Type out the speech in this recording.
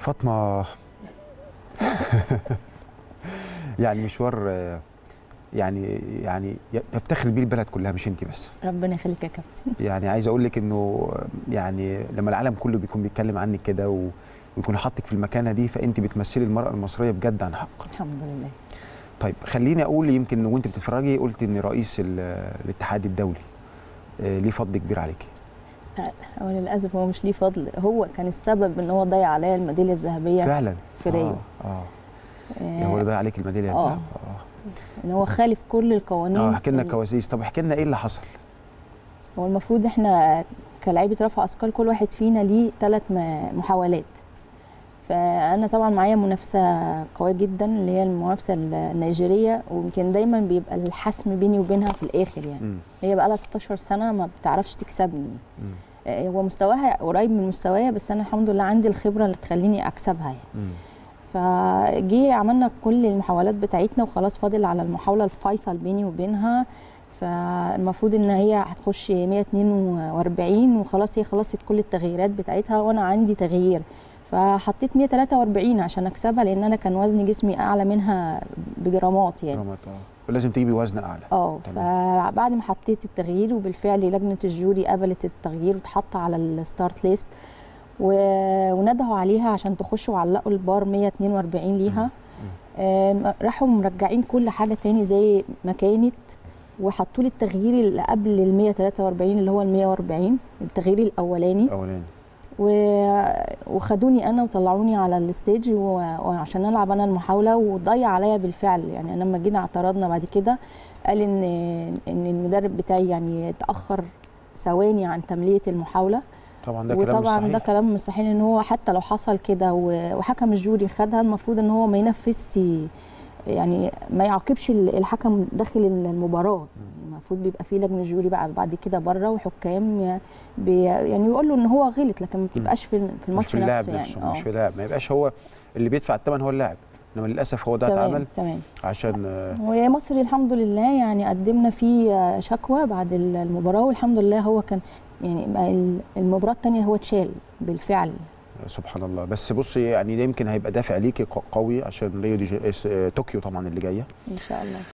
فاطمه يعني مشوار آه، يعني يعني تفتخر بيه البلد كلها مش انت بس ربنا يخليك يا كابتن يعني عايز اقول لك انه يعني لما العالم كله بيكون بيتكلم عنك كده و- ويكون حاطك في المكانه دي فانت بتمثلي المراه المصريه بجد عن حق الحمد لله طيب خليني اقول يمكن وانت بتتفرجي قلت ان رئيس ال- الاتحاد الدولي آه، ليه فضل كبير عليكي هو للاسف هو مش ليه فضل هو كان السبب ان هو ضيع عليا الميداليه الذهبيه فعلا في ريو اه, آه. آه، يعني هو اللي ضيع عليك الميداليه آه. اه ان هو خالف كل القوانين اه احكي لنا ال- كواليس طب احكي لنا ايه اللي حصل هو المفروض احنا كلاعيبه رفع اثقال كل واحد فينا ليه ثلاث محاولات فانا طبعا معايا منافسه قويه جدا اللي هي المنافسه النيجيريه ويمكن دايما بيبقى الحسم بيني وبينها في الاخر يعني مم. هي بقى لها 16 سنه ما بتعرفش تكسبني مم. آه، هو مستواها قريب من مستوايا بس انا الحمد لله عندي الخبره اللي تخليني اكسبها يعني مم. فجي عملنا كل المحاولات بتاعتنا وخلاص فاضل على المحاوله الفيصل بيني وبينها فالمفروض ان هي هتخش 142 وخلاص هي خلصت كل التغييرات بتاعتها وانا عندي تغيير فحطيت 143 عشان اكسبها لان انا كان وزن جسمي اعلى منها بجرامات يعني رمت اه ولازم تجيبي وزن اعلى اه تمام. فبعد ما حطيت التغيير وبالفعل لجنه الجوري قبلت التغيير واتحط على الستارت ليست و... وندهوا عليها عشان تخش وعلقوا البار 142 ليها آم، راحوا مرجعين كل حاجه تاني زي ما كانت وحطوا لي التغيير اللي قبل ال 143 اللي هو ال 140 التغيير الاولاني اولاني و... وخدوني انا وطلعوني على الستيج و... وعشان العب انا المحاوله وضيع عليا بالفعل يعني انا لما جينا اعترضنا بعد كده قال ان ان المدرب بتاعي يعني اتاخر ثواني عن تمليه المحاوله طبعا ده كلام مش وطبعا صحيح ده كلام مستحيل ان هو حتى لو حصل كده و- وحكم الجوري خدها المفروض ان هو ما ينفذش يعني ما يعاقبش ال- الحكم داخل المباراه المفروض بيبقى في لجنه جوري بقى بعد كده بره وحكام ي- بي يعني يقول له ان هو غلط لكن ما بتبقاش في في مش الماتش في اللاعب نفسه نفسه يعني مش آه. في اللاعب ما يبقاش هو اللي بيدفع الثمن هو اللاعب انما للاسف هو ده تمام اتعمل تمام عشان آه، ويا مصر الحمد لله يعني قدمنا فيه شكوى بعد المباراه والحمد لله هو كان يعني بقى ال- المباراه الثانيه هو اتشال بالفعل سبحان الله بس بصي يعني ده يمكن هيبقى دافع ليكي ق- قوي عشان ريو دي جي... اس- آه، طوكيو طبعا اللي جايه ان شاء الله